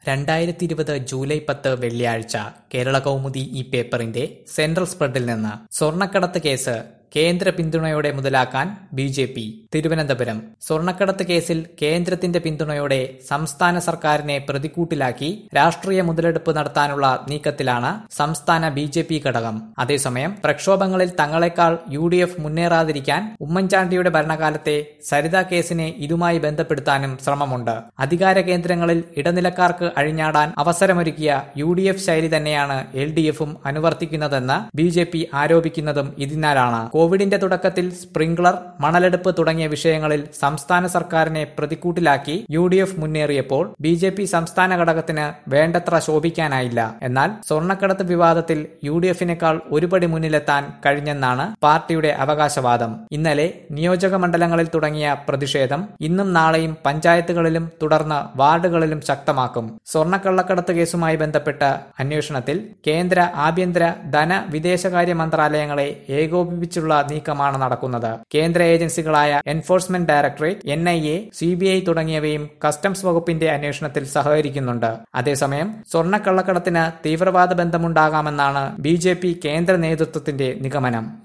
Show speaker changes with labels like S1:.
S1: രണ്ടായിരത്തി ഇരുപത് ജൂലൈ പത്ത് വെള്ളിയാഴ്ച കേരള കൗമുദി ഈ പേപ്പറിന്റെ സെൻട്രൽ സ്പ്രെഡിൽ നിന്ന് സ്വർണ്ണക്കടത്ത് കേസ് കേന്ദ്ര പിന്തുണയോടെ മുതലാക്കാൻ ബി ജെ പി തിരുവനന്തപുരം സ്വർണ്ണക്കടത്ത് കേസിൽ കേന്ദ്രത്തിന്റെ പിന്തുണയോടെ സംസ്ഥാന സർക്കാരിനെ പ്രതിക്കൂട്ടിലാക്കി രാഷ്ട്രീയ മുതലെടുപ്പ് നടത്താനുള്ള നീക്കത്തിലാണ് സംസ്ഥാന ബി ജെ പി ഘടകം അതേസമയം പ്രക്ഷോഭങ്ങളിൽ തങ്ങളെക്കാൾ യു ഡി എഫ് മുന്നേറാതിരിക്കാൻ ഉമ്മൻചാണ്ടിയുടെ ഭരണകാലത്തെ സരിത കേസിനെ ഇതുമായി ബന്ധപ്പെടുത്താനും ശ്രമമുണ്ട് അധികാര കേന്ദ്രങ്ങളിൽ ഇടനിലക്കാർക്ക് അഴിഞ്ഞാടാൻ അവസരമൊരുക്കിയ യു ഡി എഫ് ശൈലി തന്നെയാണ് എൽ ഡി എഫും അനുവർത്തിക്കുന്നതെന്ന് ബി ജെ പി ആരോപിക്കുന്നതും ഇതിനാലാണ് കോവിഡിന്റെ തുടക്കത്തിൽ സ്പ്രിംഗ്ലർ മണലെടുപ്പ് തുടങ്ങിയ വിഷയങ്ങളിൽ സംസ്ഥാന സർക്കാരിനെ പ്രതിക്കൂട്ടിലാക്കി യു ഡി എഫ് മുന്നേറിയപ്പോൾ ബി ജെ പി സംസ്ഥാന ഘടകത്തിന് വേണ്ടത്ര ശോഭിക്കാനായില്ല എന്നാൽ സ്വർണ്ണക്കടത്ത് വിവാദത്തിൽ യു ഡി എഫിനേക്കാൾ ഒരുപടി മുന്നിലെത്താൻ കഴിഞ്ഞെന്നാണ് പാർട്ടിയുടെ അവകാശവാദം ഇന്നലെ നിയോജക മണ്ഡലങ്ങളിൽ തുടങ്ങിയ പ്രതിഷേധം ഇന്നും നാളെയും പഞ്ചായത്തുകളിലും തുടർന്ന് വാർഡുകളിലും ശക്തമാക്കും സ്വർണ്ണക്കള്ളക്കടത്ത് കേസുമായി ബന്ധപ്പെട്ട അന്വേഷണത്തിൽ കേന്ദ്ര ആഭ്യന്തര ധന വിദേശകാര്യ മന്ത്രാലയങ്ങളെ ഏകോപിപ്പിച്ചുള്ള നീക്കമാണ് നടക്കുന്നത് കേന്ദ്ര ഏജൻസികളായ enforcement directorate N I A C B I തുടങ്ങിയവയും കസ്റ്റംസ് വകുപ്പിന്റെ അന്വേഷണത്തിൽ സഹകരിക്കുന്നുണ്ട് അതേസമയം സ്വർണ്ണക്കള്ളക്കടത്തിന് തീവ്രവാദ ബന്ധമുണ്ടാകാമെന്നാണ് ബി കേന്ദ്ര നേതൃത്വത്തിന്റെ നിഗമനം